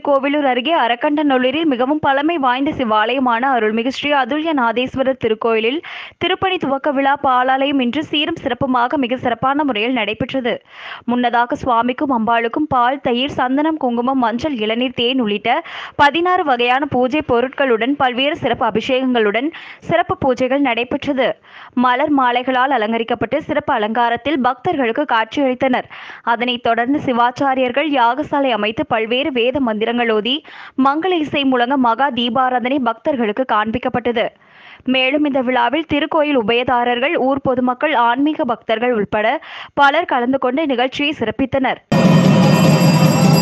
திருக்கோவிலூர் அருகே அரக்கண்டநல்லூரில் மிகவும் பழமை வாய்ந்த சிவாலயமான அருள்மிகு ஸ்ரீ அதுல்யநாதேஸ்வரர் திருக்கோயிலில் திருப்பணி துவக்க விழா பாலாலயம் இன்று சீரும் சிறப்புமாக மிக சிறப்பான முறையில் நடைபெற்றது முன்னதாக சுவாமிக்கும் அம்பாளுக்கும் பால் தயிர் சந்தனம் குங்குமம் மஞ்சள் இளநீர் தேன் உள்ளிட்ட பதினாறு வகையான பூஜை பொருட்களுடன் பல்வேறு சிறப்பு அபிஷேகங்களுடன் சிறப்பு பூஜைகள் நடைபெற்றது மலர் மாலைகளால் அலங்கரிக்கப்பட்டு சிறப்பு அலங்காரத்தில் பக்தர்களுக்கு காட்சியளித்தனர் அதனைத் தொடர்ந்து சிவாச்சாரியர்கள் யாகசாலை அமைத்து பல்வேறு வேத மந்திரங்கள் ஓதி மங்கள இசை முழங்க மகா தீபாராதனை பக்தர்களுக்கு காண்பிக்கப்பட்டது மேலும் இந்த விழாவில் திருக்கோயில் உபயதாரர்கள் ஊர் பொதுமக்கள் ஆன்மீக பக்தர்கள் உட்பட பலர் கலந்து கொண்டு நிகழ்ச்சியை சிறப்பித்தனர்